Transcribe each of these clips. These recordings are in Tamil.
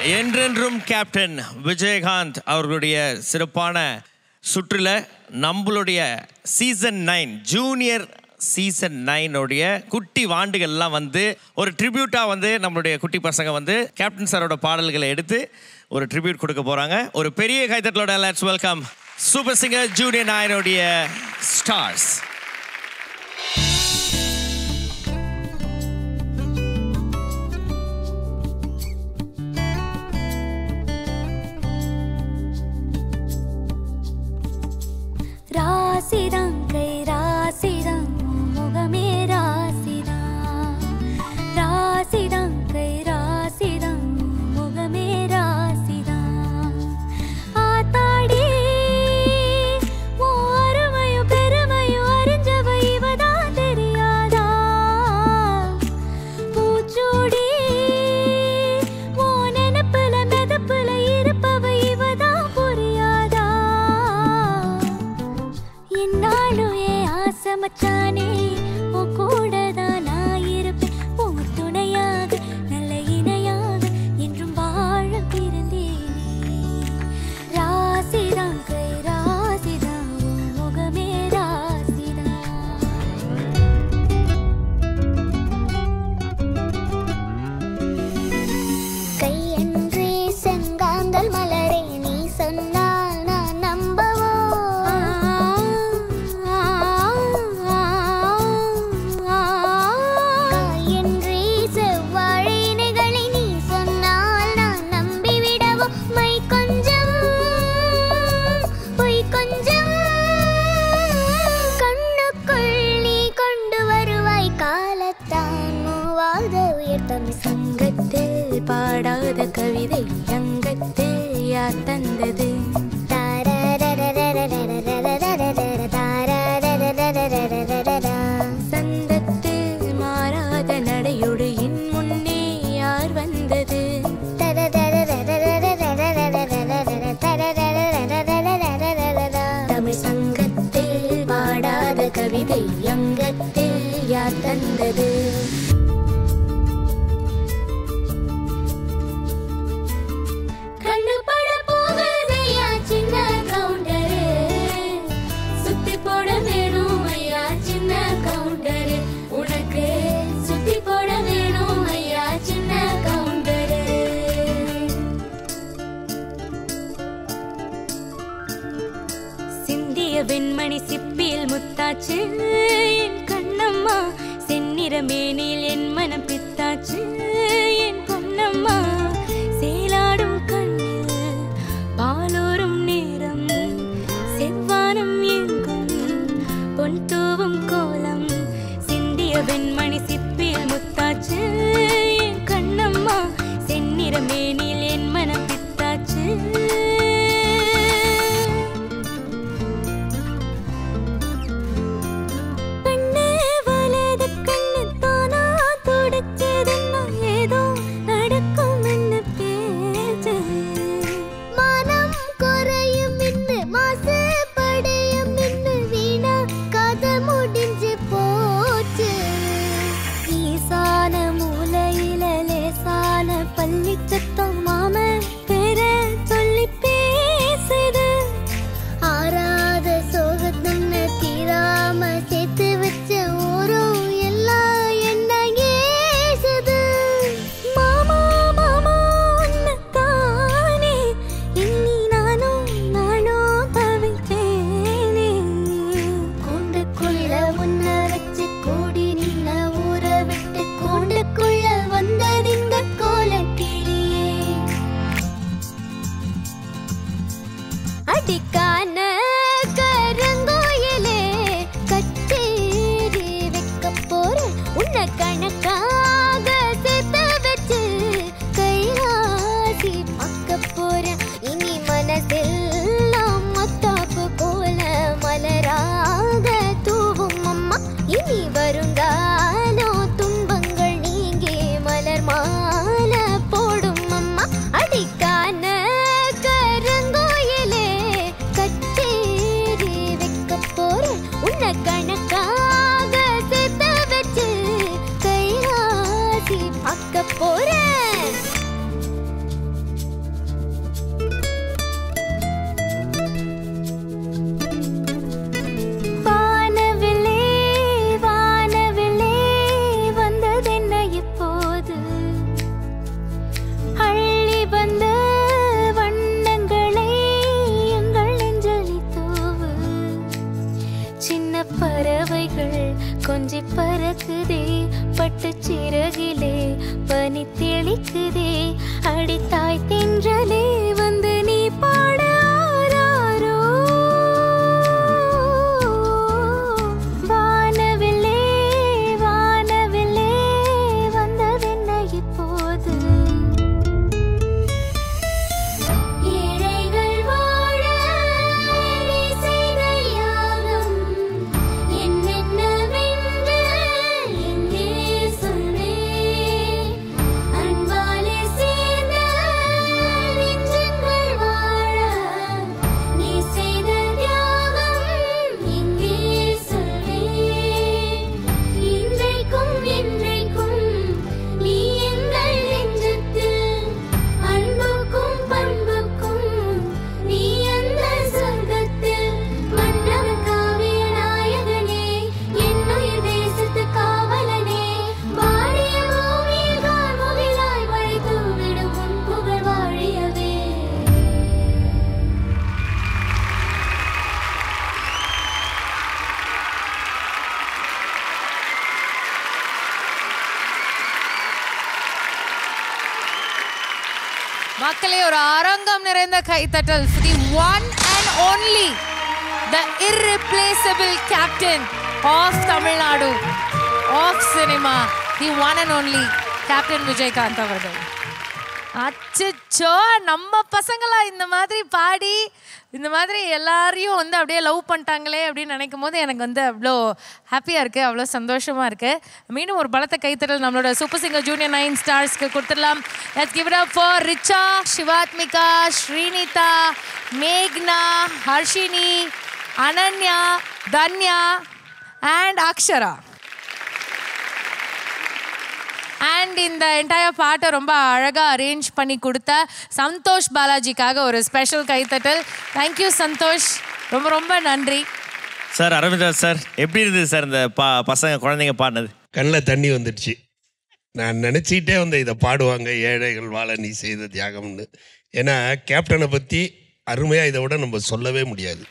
என்றென்றும் கேப்டன் விஜயகாந்த் அவர்களுடைய சிறப்பான சுற்றுல நம்மளுடைய சீசன் நைன் ஜூனியர் சீசன் நைனுடைய குட்டி வாண்டுகள்லாம் வந்து ஒரு ட்ரிபியூட்டாக வந்து நம்மளுடைய குட்டி பசங்க வந்து கேப்டன் சாரோட பாடல்களை எடுத்து ஒரு ட்ரிபியூட் கொடுக்க போகிறாங்க ஒரு பெரிய கைத்தட்டலோட let's welcome super singer junior நைனுடைய ஸ்டார்ஸ் ராசிதான் கை ராசிதான் உன் முகமே ராசிதான் ராசிதான் கை ராசிதான் உன் முகமே ராசிதான் ஆத்தாடி உன் அருமையும் பெருமையும் அறிஞ்சவ இவதான் தெரியாதா பூச்சூடி உன் நினப்புல மெதப்புல இருப்பவ இவதான் புரியாதா என்னாலும் என் ஆசை மச்சானே உன் கூட தான் நான் இருப்பேன் உன் துணையாக நல்ல இணையாக என்றும் வாழ பிறந்தேனே ராசிதான் கை ராசிதான் உன் முகமே ராசிதான் கையன்றி செங்காந்தல் மலரே நீ சொன்னால் நான் நம்பவோ கையன்றி செவ்வாழை இணைகளை நீ சொன்னால் நான் நம்பிவிடவோ மை கொஞ்சம் பொய் கொஞ்சம் கண்ணுக்குள் நீ கொண்டு வருவாய் காலத்தான் மூவாத உயர்த்தம் சங்கத்தில் பாடாத கவிதை அங்கத்தில் யார் தந்தது சந்தத்தில் மாறாத நடையொடு என் முன்னே யார் வந்தது தமிழ் சங்கத்தில் பாடாத கவிதை அங்கத்தில் யார் தந்தது கண்ணு பட போகுதையா சின்ன கவுண்டரு சுத்தி போட வேணும் ஐயா சின்ன கவுண்டரு உனக்கு சுத்தி போட வேணும் ஐயா சின்ன கவுண்டரு சிந்திய வெண்மணி சிப்பியில் முத்தாச்சு என் கண்ணம்மா செந்நிற மேனியில் என் மனம் பித்தாச்சு என் பொன்னம்மா சேலாடும் கண்ணில் பாலோரும் நேரம் செவ்வானம் எங்கும் பொன் தூவும் கோலம் சிந்திய வெண்மணி சிப்பியில் முத்தாச்சு என் கண்ணம்மா செந்நிற மேனியில் என் மனம் பித்தாச்சு கண்ணே வலது கண்ணு தானா துடிச்சதுன்னா ஏதோ நடக்கும்னு பேச்சு மனம் குறையும் இன்னு மாசு படையும் இன்னு வீணா கதை முடிஞ்சு போச்சு ஈசான மூலையில லேசான பள்ளி சத்தம் மக்களே ஒரு அரங்கம் நிறைந்த கைத்தட்டல் for the one and only the irreplaceable captain of Tamil Nadu of cinema the one and only captain Vijayakanth அவர்கள் அச்சச்சோ நம்ம பசங்களா இந்த மாதிரி பாடி இந்த மாதிரி எல்லாரையும் வந்து அப்படியே லவ் பண்ணிட்டாங்களே அப்படின்னு நினைக்கும் போது எனக்கு வந்து அவ்வளோ ஹாப்பியாக இருக்குது அவ்வளோ சந்தோஷமாக இருக்குது மீண்டும் ஒரு பலத்த கைத்தறல் நம்மளோட சூப்பர் சிங்கர் ஜூனியர் நைன் ஸ்டார்ஸ்க்கு கொடுத்துடலாம் let's give it up for Richa Sivathmika Srinitha மேக்னா ஹர்ஷினி அனன்யா தன்யா அண்ட் அக்ஷரா அண்ட் இந்த என்டையர் பாட்டை ரொம்ப அழகாக அரேஞ்ச் பண்ணி கொடுத்த சந்தோஷ் பாலாஜிக்காக ஒரு ஸ்பெஷல் கைத்தட்டல் தேங்க்யூ சந்தோஷ் ரொம்ப ரொம்ப நன்றி சார் அரவிந்தர் சார் எப்படி இருந்தது சார் இந்த பா பசங்க குழந்தைங்க பாடினது கண்ணில் தண்ணி வந்துடுச்சு நான் நினச்சிக்கிட்டே வந்தேன் இதை பாடுவாங்க ஏழைகள் வாழ நீ செய்த தியாகம்னு ஏன்னா கேப்டனை பற்றி அருமையாக இதை விட நம்ம சொல்லவே முடியாது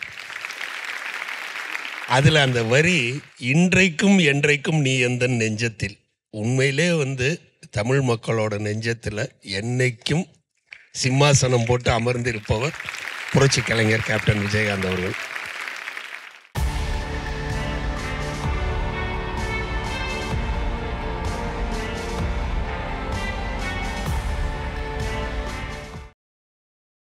அதில் அந்த வரி இன்றைக்கும் என்றைக்கும் நீ எந்த நெஞ்சத்தில் உண்மையிலே வந்து தமிழ் மக்களோட நெஞ்சத்தில் என்னைக்கும் சிம்மாசனம் போட்டு அமர்ந்திருப்பவர் புரட்சி கலைஞர் கேப்டன் விஜயகாந்த் அவர்கள்